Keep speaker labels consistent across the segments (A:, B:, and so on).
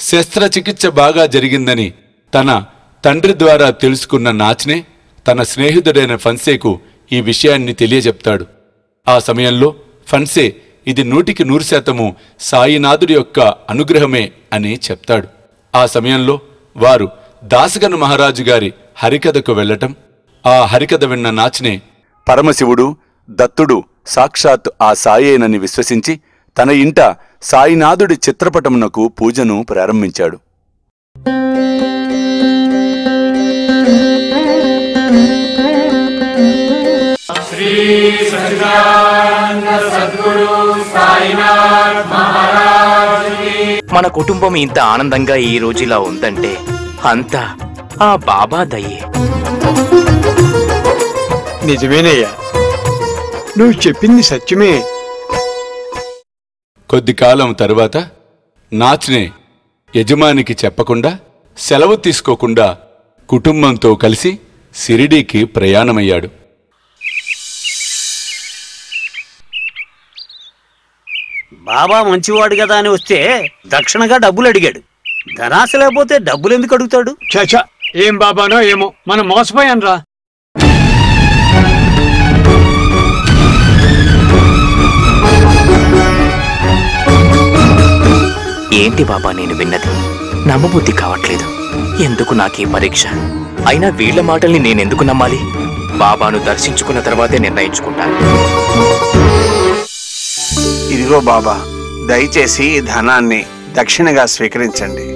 A: శస్త్రచికిత్స బాగా జరిగిందని తన తండ్రి ద్వారా తెలుసుకున్న నాచ్నే తన స్నేహితుడైన ఫన్సేకు ఈ విషయాన్ని తెలియజెప్తాడు ఆ సమయంలో ఫన్సే ఇది నూటికి నూరు శాతము సాయినాథుడి యొక్క అనుగ్రహమే అని చెప్తాడు ఆ సమయంలో వారు దాసగను మహారాజు గారి హరికథకు వెళ్ళటం ఆ హరికథ విన్న నాచ్నే పరమశివుడు దత్తుడు సాక్షాత్ ఆ సాయేనని విశ్వసించి తన ఇంట సాయినాథుడి చిత్రపటమునకు పూజను ప్రారంభించాడు
B: మన కుటుంబం ఇంత ఆనందంగా ఈ రోజు ఇలా ఉందంటే అంతా ఆ బాబా దయ్యే
C: నిజమేనయ్యా నువ్వు చెప్పింది సత్యమే
A: కొద్ది కాలం తరువాత నాచ్నే యజమానికి చెప్పకుండా సెలవు తీసుకోకుండా కుటుంబంతో కలిసి సిరిడీకి ప్రయాణమయ్యాడు
D: బాబా మంచివాడు కదా అని వస్తే దక్షిణగా డబ్బులు అడిగాడు ధనాశ లేకపోతే డబ్బులు ఎందుకు అడుగుతాడు
C: చచ ఏం బాబానో ఏమో మనం మోసపోయాను రా
B: ఏంటి బాబా నేను విన్నది నమ్మబుద్ధి కావట్లేదు ఎందుకు నాకీ పరీక్ష అయినా వీళ్ళ మాటల్ని నేనెందుకు నమ్మాలి బాబాను దర్శించుకున్న తర్వాతే నిర్ణయించుకుంటాను
E: ఇదిగో బాబా దయచేసి ఈ ధనాన్ని దక్షిణగా స్వీకరించండి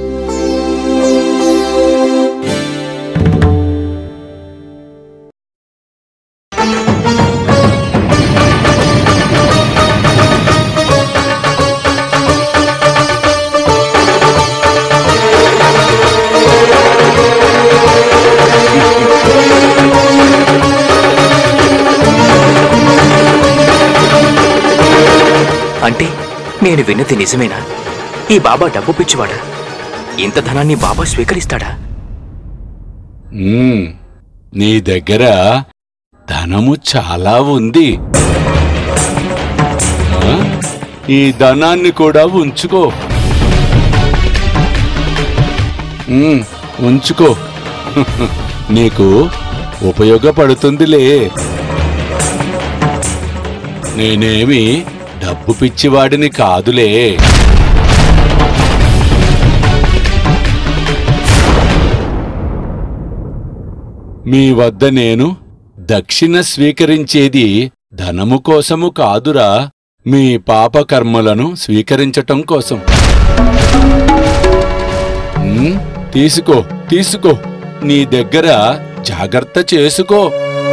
B: అంటే నేను విన్నది నిజమేనా ఈ బాబా డబ్బు పిచ్చివాడా ఇంత ధనాన్ని బాబా స్వీకరిస్తాడా
A: "మ్మ్, నీ దగ్గర ధనము చాలా ఉంది ఆ? ఈ ధనాన్ని కూడా ఉంచుకో మ్మ్, ఉంచుకో నీకు ఉపయోగపడుతుందిలే నేనేమి డబ్బు పిచ్చివాడిని కాదులే మీ వద్ద నేను దక్షిణ స్వీకరించేది ధనము కోసము కాదురా మీ పాపకర్మలను స్వీకరించటం కోసం ఉమ్, తీసుకో తీసుకో నీ దగ్గర జాగ్రత్త చేసుకో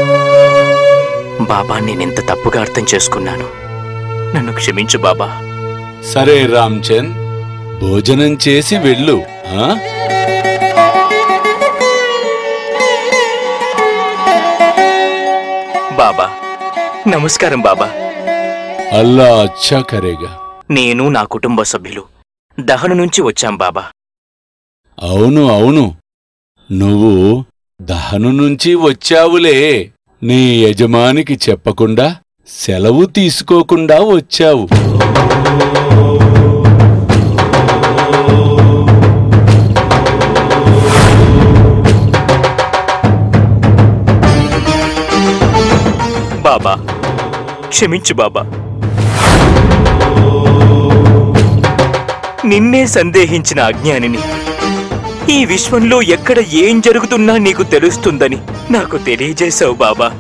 B: బాబా నేనెంత తప్పుగా అర్థం చేసుకున్నాను నన్ను క్షమించు బాబా
A: సరే రామ్చంద్ భోజనం చేసి వెళ్ళు ఆ?
B: బాబా నమస్కారం బాబా
A: అల్లా అచ్చా కరేగా
B: నేను నా కుటుంబ సభ్యులు దహను నుంచి వచ్చాం బాబా
A: అవును అవును నువ్వు దహను నుంచి వచ్చావులే నీ యజమానికి చెప్పకుండా సెలవు తీసుకోకుండా వచ్చావు
B: బాబా క్షమించు బాబా నిన్నే సందేహించిన అజ్ఞానిని ఈ విశ్వంలో ఎక్కడ ఏం జరుగుతున్నా నీకు తెలుస్తుందని నాకు తెలియజేశావు బాబా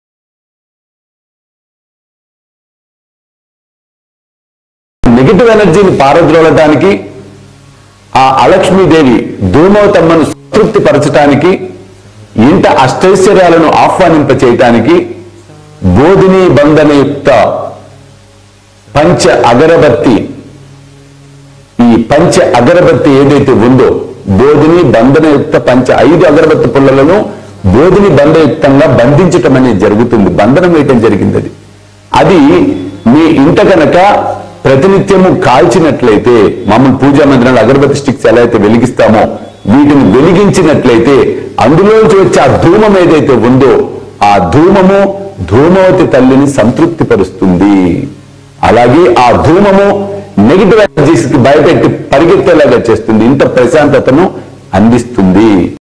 F: నెగిటివ్ ఎనర్జీని పారద్రోలటానికి ఆ అలక్ష్మీదేవి ధూమవతమ్మను సంతృప్తి పరచటానికి ఇంట అష్టైశ్వర్యాలను ఆహ్వానింప చేయటానికి బోధిని బంధనయుక్త పంచ అగరబత్తి ఈ పంచ అగరబత్తి ఏదైతే ఉందో బోధిని బంధనయుక్త పంచ ఐదు అగరబత్తి పుల్లలను బోధిని బంధయుక్తంగా బంధించటం అనేది జరుగుతుంది బంధనం వేయటం జరిగింది అది అది మీ ఇంట కనుక ప్రతినిత్యము కాల్చినట్లయితే మామూలు పూజా మందిరంలో అగరబత్తి స్టిక్స్ ఎలా అయితే వెలిగిస్తామో వీటిని వెలిగించినట్లయితే అందులోంచి వచ్చే ఆ ధూమం ఏదైతే ఉందో ఆ ధూమము ధూమవతి తల్లిని సంతృప్తి పరుస్తుంది అలాగే ఆ ధూమము నెగిటివ్ ఎనర్జీస్ కి భయపెట్టి పరిగెత్తేలాగా చేస్తుంది ఇంత ప్రశాంతతను అందిస్తుంది